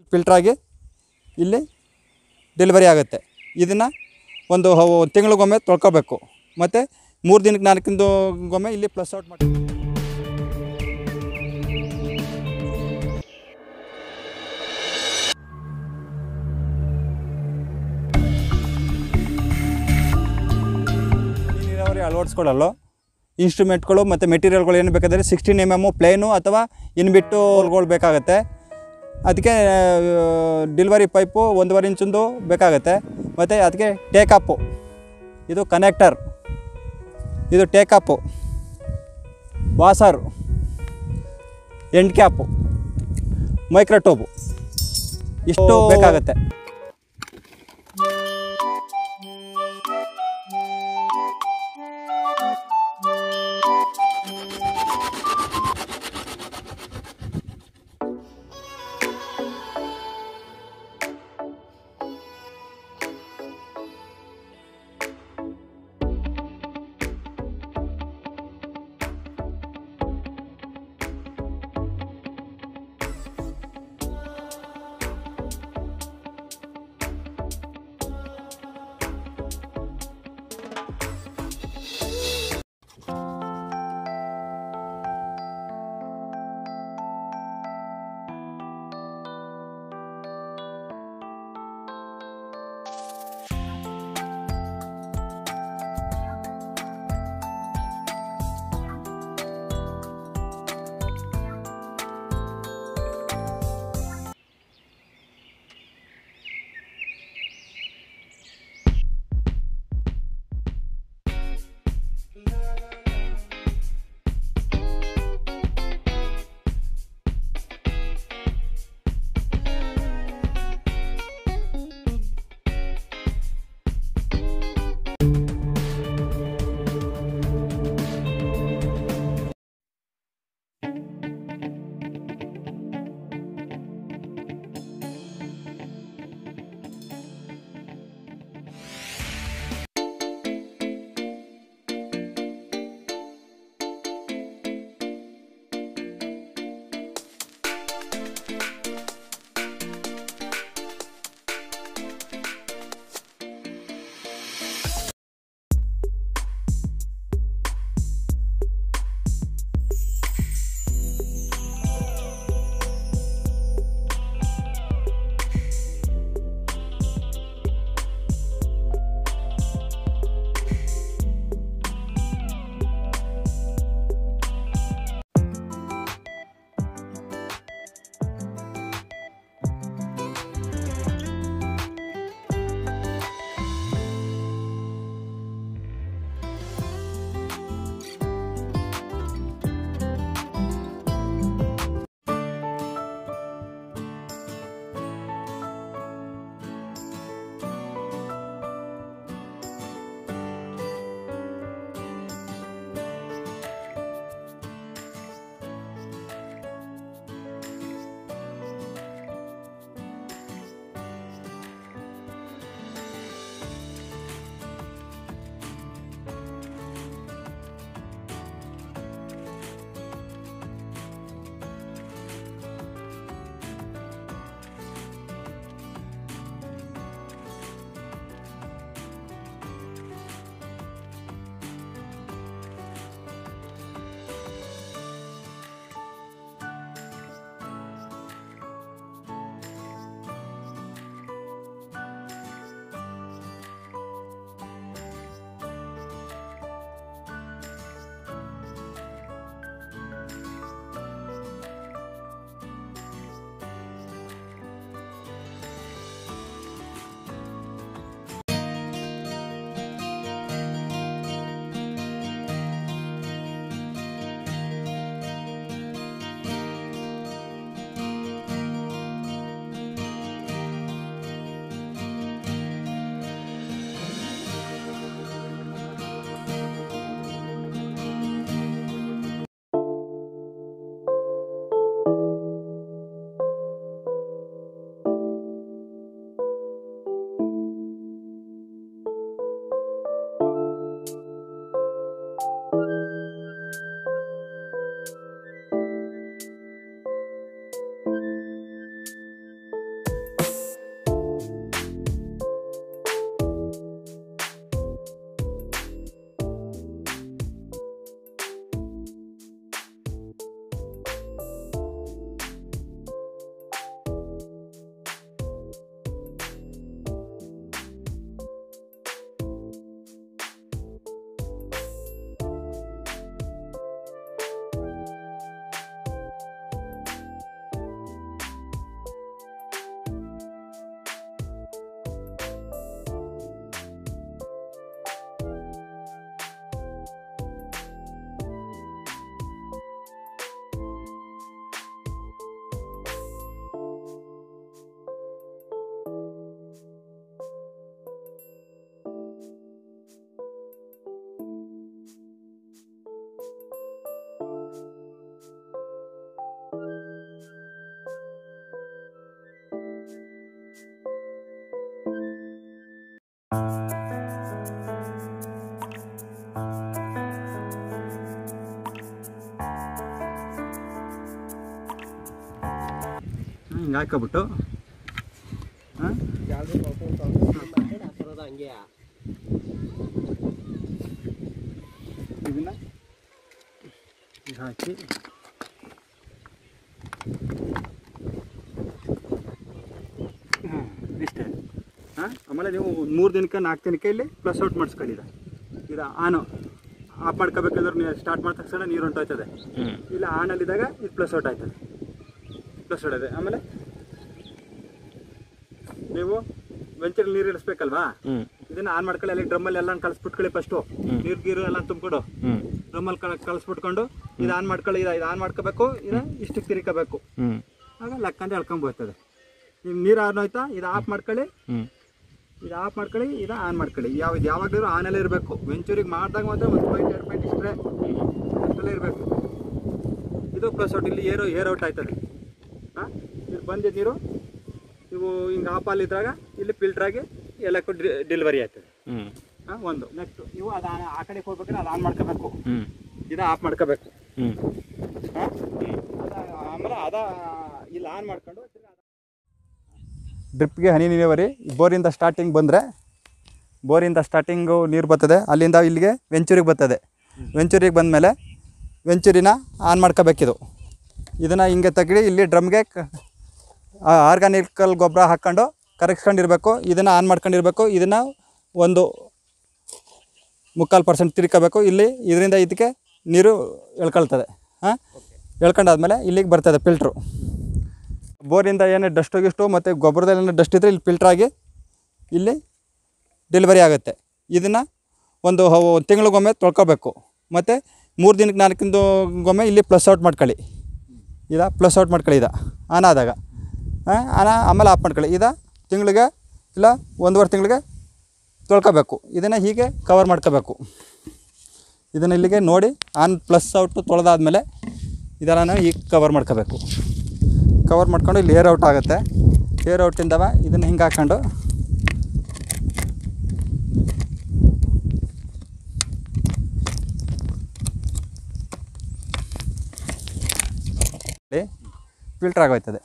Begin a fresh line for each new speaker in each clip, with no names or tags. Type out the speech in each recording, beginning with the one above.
ಫಿಲ್ಟ್ರಾಗಿ ಇಲ್ಲಿ ಡೆಲಿವರಿ ಆಗುತ್ತೆ ಇದನ್ನು ಒಂದು ಹೊ- ತಿಂಗಳಿಗೊಮ್ಮೆ ತೊಳ್ಕೊಬೇಕು ಮತ್ತು ಮೂರು ದಿನಕ್ಕೆ ನಾಲ್ಕಿಂದು ಗೊಮ್ಮೆ ಇಲ್ಲಿ ಪ್ಲಸ್ ಔಟ್ ಮಾಡಿ ಹನಿ ನೀರಾವರಿ ಅಳವಡಿಸ್ಕೊಳ್ಳಲು ಇನ್ಸ್ಟ್ರೂಮೆಂಟ್ಗಳು ಮತ್ತು ಮೆಟೀರಿಯಲ್ಗಳು ಏನು ಬೇಕಾದರೆ ಸಿಕ್ಸ್ಟೀನ್ ಎಮ್ ಎಮ್ಮು ಪ್ಲೇನು ಅಥವಾ ಇನ್ಬಿಟ್ಟು ಹೋಲ್ಗಳು ಬೇಕಾಗುತ್ತೆ ಅದಕ್ಕೆ ಡಿಲ್ವರಿ ಪೈಪು ಒಂದೂವರೆ ಇಂಚಿಂದು ಬೇಕಾಗುತ್ತೆ ಮತ್ತು ಅದಕ್ಕೆ ಟೇಕಪ್ಪು ಇದು ಕನೆಕ್ಟರ್ ಇದು ಟೇಕಪ್ಪು ವಾಸರು ಎಂಡ್ ಕ್ಯಾಪು ಮೈಕ್ರೋಟೋಬು ಇಷ್ಟು ಬೇಕಾಗುತ್ತೆ ಹಿಂಗೆ ಹಾಕೊಬಿಟ್ಟು ಹಾಂ ಇದನ್ನ ಈಗ ಹಾಕಿ ಹಾಂ ಇಷ್ಟೇ ಹಾಂ ಆಮೇಲೆ ನೀವು ಮೂರು ದಿನಕ್ಕೆ ನಾಲ್ಕು ದಿನಕ್ಕೆ ಇಲ್ಲಿ ಪ್ಲಸ್ ಔಟ್ ಮಾಡಿಸ್ಕೊಳ್ಳಿದ ಇದು ಆನು ಆಫ್ ಮಾಡ್ಕೋಬೇಕಾದ್ರೆ ನೀವು ಸ್ಟಾರ್ಟ್ ಮಾಡಿದ ತಕ್ಷಣ ನೀರು ಹೊಂಟೋಯ್ತದೆ ಇಲ್ಲ ಆನಲ್ಲಿದ್ದಾಗ ಇದು ಪ್ಲಸ್ ಔಟ್ ಆಯ್ತದೆ ಪ್ಲಸ್ ಔಟ್ ಇದೆ ಆಮೇಲೆ ನೀವು ವೆಂಚರ್ ನೀರು ಇಳಿಸ್ಬೇಕಲ್ವಾ ಇದನ್ನ ಆನ್ ಮಾಡ್ಕೊಳ್ಳಿ ಅಲ್ಲಿ ಡ್ರಮ್ಮಲ್ಲಿ ಎಲ್ಲ ಕಳಿಸ್ಬಿಟ್ಕೊಳ್ಳಿ ಫಸ್ಟು ನೀರು ಗೀರು ಎಲ್ಲ ತುಂಬಿಕೊಡು ಡ್ರಮ್ಮಲ್ಲಿ ಕಳ ಕಳಿಸ್ಬಿಟ್ಕೊಂಡು ಇದು ಆನ್ ಮಾಡ್ಕೊಳ್ಳಿ ಇದು ಇದು ಆನ್ ಮಾಡ್ಕೋಬೇಕು ಇದು ಇಷ್ಟಕ್ಕೆ ತಿರ್ಕೋಬೇಕು ಆಗ ಲೆಕ್ಕಂತ ಎಳ್ಕೊಂಬೋಗ್ತದೆ ಈಗ ನೀರು ಆನ್ ಹೋಯ್ತಾ ಇದು ಆಫ್ ಮಾಡ್ಕೊಳ್ಳಿ ಇದು ಆಫ್ ಮಾಡ್ಕೊಳ್ಳಿ ಇದು ಆನ್ ಮಾಡ್ಕೊಳ್ಳಿ ಯಾವ ಇದು ಯಾವಾಗಲೂ ಆನಲ್ಲೇ ಇರಬೇಕು ವೆಂಚೂರಿಗೆ ಮಾಡಿದಾಗ ಮಾತ್ರ ಒಂದು ಪಾಯಿಂಟ್ ಎರಡು ಪಾಯಿಂಟ್ ಇಷ್ಟೇ ಅಷ್ಟಲ್ಲೇ ಇರಬೇಕು ಇದು ಪ್ಲಸ್ ಔಟ್ ಇಲ್ಲಿ ಏರೋ ಏರ್ ಔಟ್ ಆಯ್ತದೆ ಹಾಂ ಇಲ್ಲಿ ಬಂದಿದ್ದು ನೀರು ಇವು ಹಿಂಗೆ ಆಪಲ್ಲಿದ್ದಾಗ ಇಲ್ಲಿ ಫಿಲ್ಟ್ರಾಗಿ ಎಲ್ಲಕ್ಕೂ ಡೆಲಿವರಿ ಆಗ್ತದೆ ಹಾಂ ಒಂದು ನೆಕ್ಸ್ಟ್ ಇವು ಅದು ಆನ್- ಆ ಕಡೆ ಹೋಗ್ಬೇಕಾದ್ರೆ ಅದು ಆನ್ ಮಾಡ್ಕೋಬೇಕು ಇದು ಆಫ್ ಮಾಡ್ಕೋಬೇಕು ಹಾಂ ಆಮೇಲೆ ಅದ ಇಲ್ಲಿ ಆನ್ ಮಾಡ್ಕೊಂಡು ಡ್ರಿಪ್ಗೆ ಹನಿ ನೀರಾವರಿ ಬೋರಿಂದ ಸ್ಟಾರ್ಟಿಂಗ್ ಬಂದರೆ ಬೋರಿಂದ ಸ್ಟಾರ್ಟಿಂಗು ನೀರು ಬರ್ತದೆ ಅಲ್ಲಿಂದ ಇಲ್ಲಿಗೆ ವೆಂಚೂರಿಗೆ ಬರ್ತದೆ ವೆಂಚೂರಿಗೆ ಬಂದಮೇಲೆ ವೆಂಚೂರಿನ ಆನ್ ಮಾಡ್ಕೋಬೇಕಿದು ಇದನ್ನು ಹಿಂಗೆ ತೆಗಡಿ ಇಲ್ಲಿ ಡ್ರಮ್ಗೆ ಆರ್ಗಾನಿಕಲ್ ಗೊಬ್ಬರ ಹಾಕ್ಕೊಂಡು ಕರಗಿಸ್ಕೊಂಡಿರ್ಬೇಕು ಇದನ್ನು ಆನ್ ಮಾಡ್ಕೊಂಡಿರ್ಬೇಕು ಇದನ್ನು ಒಂದು ಮುಕ್ಕಾಲು ಪರ್ಸೆಂಟ್ ತಿರ್ಕೋಬೇಕು ಇಲ್ಲಿ ಇದರಿಂದ ಇದಕ್ಕೆ ನೀರು ಎಳ್ಕೊಳ್ತದೆ ಹಾಂ ಎಳ್ಕೊಂಡಾದ್ಮೇಲೆ ಇಲ್ಲಿಗೆ ಬರ್ತದೆ ಫಿಲ್ಟ್ರು ಬೋರಿಂದ ಏನೇ ಡಸ್ಟು ಗಿಸ್ಟು ಮತ್ತು ಗೊಬ್ಬರದಲ್ಲಿ ಏನೇ ಡಸ್ಟ್ ಇದ್ದರೆ ಇಲ್ಲಿ ಫಿಲ್ಟ್ರಾಗಿ ಇಲ್ಲಿ ಡೆಲಿವರಿ ಆಗುತ್ತೆ ಇದನ್ನು ಒಂದು ಹ- ಒಂದು ತಿಂಗಳಿಗೊಮ್ಮೆ ತೊಳ್ಕೊಬೇಕು ಮತ್ತು ಮೂರು ದಿನಕ್ಕೆ ನಾಲ್ಕಿಂದು ಗೊಮ್ಮೆ ಇಲ್ಲಿ ಪ್ಲಸ್ ಔಟ್ ಮಾಡ್ಕೊಳ್ಳಿ ಇದ ಪ್ಲಸ್ ಔಟ್ ಮಾಡ್ಕೊಳ್ಳಿ ಇದ ಆನ್ ಆದಾಗ ಹಾಂ ಆನ ಆಮೇಲೆ ಆಫ್ ಮಾಡ್ಕೊಳ್ಳಿ ಇದ ತಿಂಗಳಿಗೆ ಇಲ್ಲ ಒಂದೂವರೆ ತಿಂಗಳಿಗೆ ತೊಳ್ಕೊಬೇಕು ಇದನ್ನು ಹೀಗೆ ಕವರ್ ಮಾಡ್ಕೋಬೇಕು ಇದನ್ನು ಇಲ್ಲಿಗೆ ನೋಡಿ ಆನ್ ಪ್ಲಸ್ ಔಟು ತೊಳೆದಾದ್ಮೇಲೆ ಇದನ್ನು ಈಗ ಕವರ್ ಮಾಡ್ಕೋಬೇಕು ಕವರ್ ಮಾಡ್ಕೊಂಡು ಇಲ್ಲಿ ಏರ್ ಔಟ್ ಆಗುತ್ತೆ ಏರ್ ಔಟಿಂದವ ಇದನ್ನು ಹಿಂಗೆ ಹಾಕ್ಕೊಂಡು ಫಿಲ್ಟರ್ ಆಗೋಯ್ತದೆ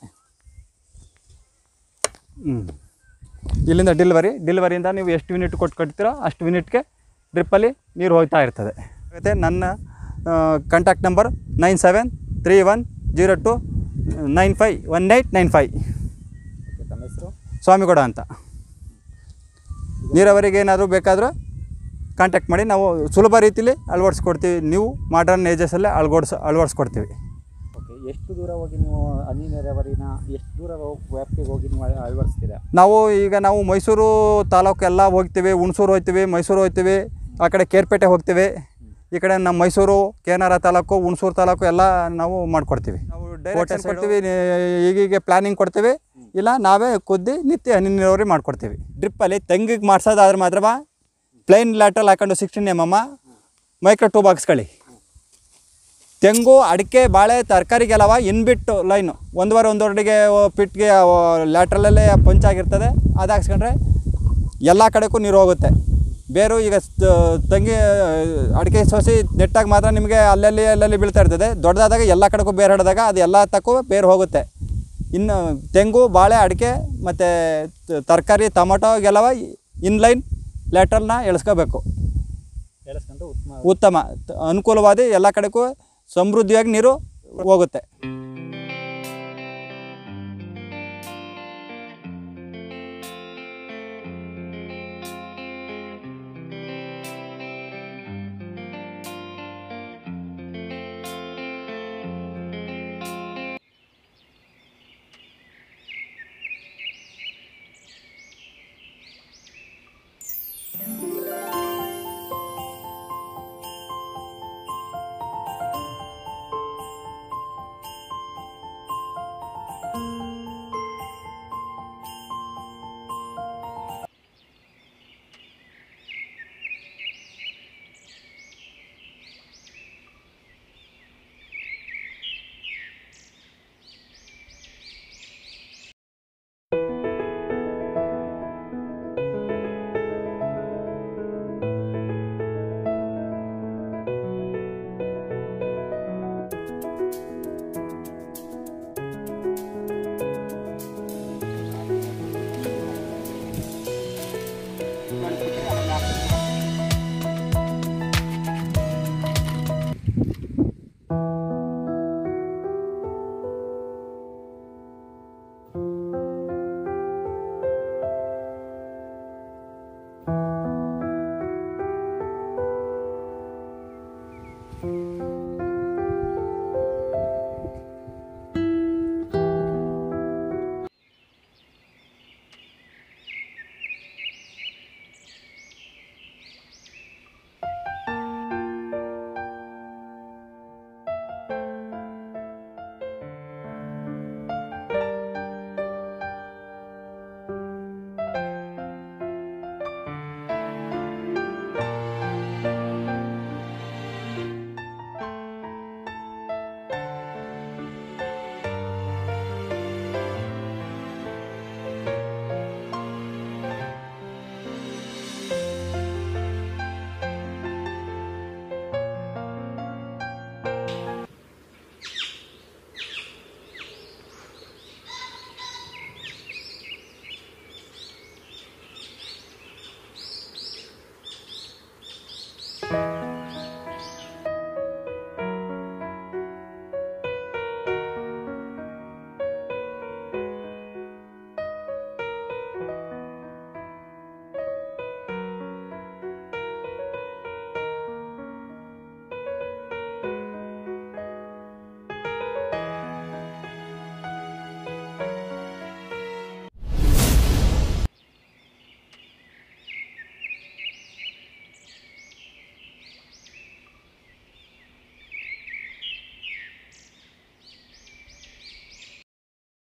ಹ್ಞೂ ಇಲ್ಲಿಂದ ಡೆಲಿವರಿ ಡೆಲಿವರಿಯಿಂದ ನೀವು ಎಷ್ಟು ಯೂನಿಟ್ ಕೊಟ್ಟು ಕಟ್ತೀರೋ ಅಷ್ಟು ಯೂನಿಟ್ಗೆ ಡ್ರಿಪ್ಪಲ್ಲಿ ನೀರು ಹೋಗ್ತಾ ಇರ್ತದೆ ಮತ್ತು ನನ್ನ contact number nine seven three one zero two nine five one eight nine five
ತಮ್ಮ ಹೆಸರು
ಸ್ವಾಮಿಗೌಡ ಅಂತ ನೀರಾವರಿಗೆ ಏನಾದರೂ ಬೇಕಾದರೂ ಕಾಂಟ್ಯಾಕ್ಟ್ ಮಾಡಿ ನಾವು ಸುಲಭ ರೀತಿಲಿ ಅಳವಡಿಸ್ಕೊಡ್ತೀವಿ ನೀವು ಮಾಡರ್ನ್ ಏಜಸಲ್ಲೇ ಅಳವಡಿಸ್ ಅಳವಡಿಸ್ಕೊಡ್ತೀವಿ
ಓಕೆ ಎಷ್ಟು ದೂರ ಹೋಗಿ ನೀವು ಹನಿ ನೀರಾವರಿನ ಎಷ್ಟು ದೂರ ಹೋಗ್- ವ್ಯಾಪ್ತಿಗೆ ಹೋಗಿ ನೀವು ಅಳ- ಅಳವಡಿಸ್ತೀರಾ
ನಾವು ಈಗ ನಾವು ಮೈಸೂರು ತಾಲೂಕು ಎಲ್ಲ ಹೋಗ್ತೀವಿ ಹುಣಸೂರು ಹೋಗ್ತೀವಿ ಮೈಸೂರು ಹೋಗ್ತೀವಿ ಆ ಕಡೆ ಕೇರ್ಪೇಟೆ ಹೋಗ್ತೀವಿ ಈ ಕಡೆ ನಮ್ಮ ಮೈಸೂರು ಕೇನಾರ ತಾಲೂಕು ಹುಣಸೂರು ತಾಲೂಕು ಎಲ್ಲ ನಾವು ಮಾಡ್ಕೊಡ್ತೀವಿ ನಾವು ಡೈರೆಕ್ಷನ್ ಕೊಡ್ತೀವಿ ಈಗೀಗ ಪ್ಲಾನಿಂಗ್ ಕೊಡ್ತೀವಿ ಇಲ್ಲ ನಾವೇ ಖುದ್ದಿ ನಿತ್ಯ ಹನಿ ನೀರಾವರಿ ಮಾಡ್ಕೊಡ್ತೀವಿ ಡ್ರಿಪ್ಪಲ್ಲಿ ತೆಂಗಿಗೆ ಮಾಡ್ಸೋದಾದ್ರೆ ಮಾತ್ರ ಪ್ಲೈನ್ ಲ್ಯಾಟ್ರಲ್ ಹಾಕೊಂಡು sixteen M M micro tube ಹಾಕ್ಸ್ಕೊಳ್ಳಿ ತೆಂಗು ಅಡಿಕೆ ಬಾಳೆ ತರಕಾರಿಗೆಲ್ಲವ ಇನ್ಬಿಟ್ಟು ಲೈನು ಒಂದುವರೆ ಒಂದೂವರೆಗೆ ಪಿಟ್ಗೆ ಲ್ಯಾಟ್ರಲಲ್ಲೇ ಪಂಚಾಗಿರ್ತದೆ ಅದು ಹಾಕ್ಸ್ಕೊಂಡ್ರೆ ಎಲ್ಲ ಕಡೆಗೂ ನೀರು ಹೋಗುತ್ತೆ ಬೇರು ಈಗ ಸ- ತೆಂಗಿ ಅಡಿಕೆ ಸೊಸಿ ನೆಟ್ಟಾಗ ಮಾತ್ರ ನಿಮಗೆ ಅಲ್ಲಲ್ಲಿ ಅಲ್ಲಲ್ಲಿ ಬೀಳ್ತಾ ಇರ್ತದೆ ದೊಡ್ಡದಾದಾಗ ಎಲ್ಲ ಕಡೆಗೂ ಬೇರು ಹಡಿದಾಗ ಅದು ಎಲ್ಲ ತಕ್ಕೂ ಬೇರು ಹೋಗುತ್ತೆ ಇನ್ನು ತೆಂಗು ಬಾಳೆ ಅಡಿಕೆ ಮತ್ತು ತರಕಾರಿ ಟೊಮೊಟೊಗೆಲ್ಲವ ಇನ್ಲೈನ್ ಲ್ಯಾಟ್ರಲ್ನ ಎಳ್ಸ್ಕೋಬೇಕು
ಹೇಳಿಸ್ಕೊಂಡು ಉತ್ತಮ
ಉತ್ತಮ ತ- ಅನುಕೂಲವಾದ ಎಲ್ಲ ಕಡೆಗೂ ಸಮೃದ್ಧಿಯಾಗಿ ನೀರು ಹೋಗುತ್ತೆ